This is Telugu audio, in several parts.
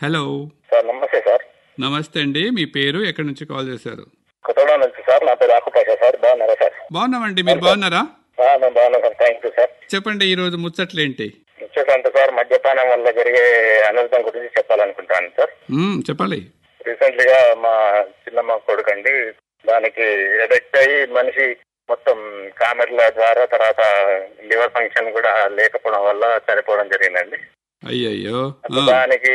హలో సార్ నమస్తే సార్ నమస్తే అండి మీ పేరు ఎక్కడి నుంచి కాల్ చేశారు కొత్తగూడెం నుంచి సార్ నా పేరు ఆకుపాష సార్ బాగున్నారా సార్ బాగున్నామండి మీరు బాగున్నారా ఆ, మేము బాగున్నాం సార్ థ్యాంక్ యూ సార్ చెప్పండి ఈ రోజు ముచ్చట్లేంటి ఇచ్చేటంత సార్ మద్యపానం వల్ల జరిగే అనర్థం గురించి చెప్పాలనుకుంటాను సార్ మ్మ్, చెప్పాలి రీసెంట్లీ గా మా చిన్నమ్మ కొడుకు అండి దానికి ఎడెక్ట్ అయ్యి మనిషి మొత్తం కామెర్ల ద్వారా తర్వాత లివర్ ఫంక్షన్ కూడా లేకపోవడం వల్ల చనిపోవడం జరిగిందండి అయ్యయ్యో ఆ, దానికి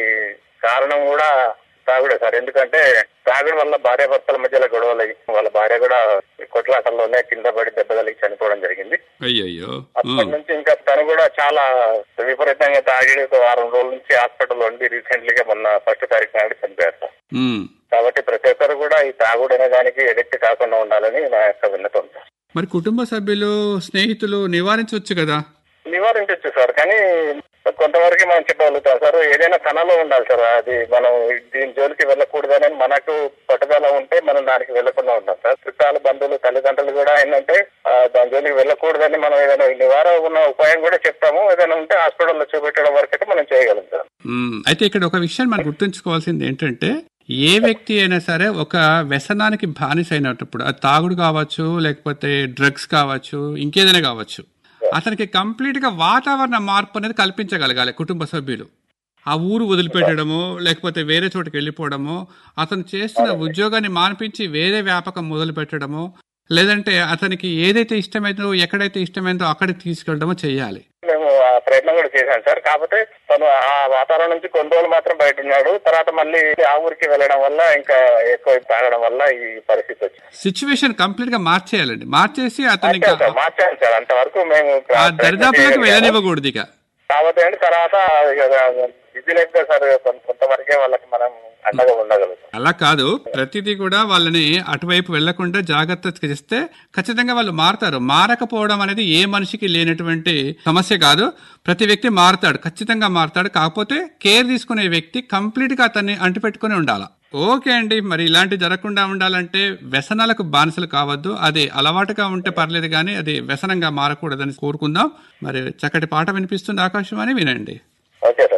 కారణం కూడా తాగుడే సార్ ఎందుకంటే తాగుడు వల్ల భార్య భర్తల మధ్యలో గొడవలు అయ్యి వాళ్ళ భార్య కూడా కొట్లాటల్లోనే కింద పడి దెబ్బ తగిలి చనిపోవడం జరిగింది అయ్యయ్యో ఆ, అప్పటి నుంచి ఇంకా తను కూడా చాలా విపరీతంగా తాగి ఒక వారం రోజుల నుంచి హాస్పిటల్లో ఉండి రీసెంట్లీగా మొన్న ఫస్ట్ తారీఖు నాడు చనిపోయారు సార్ మ్మ్. కాబట్టి ప్రతి ఒక్కరు కూడా ఈ తాగుడు అనే దానికి ఎడిక్ట్ కాకుండా ఉండాలని నా యొక్క విన్నపం సార్ మరి కుటుంబ సభ్యులు స్నేహితులు నివారించవచ్చు కదా నివారించవచ్చు సార్ కానీ కొంతవరకు మనం చెప్పగలుగుతాం సార్ ఏదైనా తనలో ఉండాలి సార్ అది మనం దీని జోలికి వెళ్ళకూడదని మనకు పట్టుదల ఉంటే మనం దానికి వెళ్ళకుండా ఉంటాం సార్ చుట్టాలు బంధువులు తల్లిదండ్రులు కూడా ఏంటంటే ఆ, దాని జోలికి వెళ్ళకూడదని మనం ఏదైనా నివారణ ఉపాయం కూడా చెప్తాము ఏదైనా ఉంటే హాస్పిటల్లో చూపెట్టడం వరకు అయితే మనం చేయగలం సార్ మ్మ్. అయితే ఇక్కడ ఒక విషయం మనం గుర్తుంచుకోవాల్సింది ఏంటంటే ఏ వ్యక్తి అయినా సరే ఒక వ్యసనానికి బానిస అయినప్పుడు అది తాగుడు కావచ్చు లేకపోతే డ్రగ్స్ కావచ్చు ఇంకేదైనా కావచ్చు అతనికి కంప్లీట్ గా వాతావరణ మార్పు అనేది కల్పించగలగాలి కుటుంబ సభ్యులు ఆ ఊరు వదిలిపెట్టడమో లేకపోతే వేరే చోటుకి వెళ్ళిపోవడమో అతను చేస్తున్న ఉద్యోగాన్ని మాన్పించి వేరే వ్యాపకం మొదలు పెట్టడమో లేదంటే అతనికి ఏదైతే ఇష్టమైందో ఎక్కడైతే ఇష్టమైందో అక్కడికి తీసుకెళ్ళడమో చేయాలి మేము ఆ ప్రయత్నం కూడా చేశాం సార్ కాకపోతే తను ఆ వాతావరణం నుంచి కొన్ని రోజులు మాత్రం బయట ఉన్నాడు తర్వాత మళ్ళీ ఆ ఊరికి వెళ్ళడం వల్ల ఇంకా ఎక్కువ తాగడం వల్ల ఈ పరిస్థితి వచ్చింది సిచ్యువేషన్ కంప్లీట్ గా మార్చేయాలండి మార్చేసి అతను ఇంకా మార్చాం సార్ మార్చాను సార్ అంతవరకు మేము ఆ ప్రయత్నం దరిదాపులకు చేయగలిగాము. వెళ్ళనివ్వకూడదు ఇక కాబట్టి అండి తర్వాత ఇది లేదు సార్ కొంత- కొంతవరకే వాళ్ళకి మనం అండగా ఉండగలుగుతాం అలా కాదు ప్రతిదీ కూడా వాళ్ళని అటువైపు వెళ్లకుండా జాగ్రత్త చేస్తే ఖచ్చితంగా వాళ్ళు మారతారు మారకపోవడం అనేది ఏ మనిషికి లేనటువంటి సమస్య కాదు ప్రతి వ్యక్తి మారుతాడు ఖచ్చితంగా మారుతాడు కాకపోతే కేర్ తీసుకునే వ్యక్తి కంప్లీట్ గా అతన్ని అంటిపెట్టుకుని ఉండాలి ఓకే అండి మరి ఇలాంటి జరగకుండా ఉండాలంటే వ్యసనాలకు బానిసలు కావద్దు అది అలవాటుగా ఉంటే పర్లేదు కానీ అది వ్యసనంగా మారకూడదని కోరుకుందాం మరి చక్కటి పాట వినిపిస్తుంది ఆకాశవాణి వినండి ఓకే సార్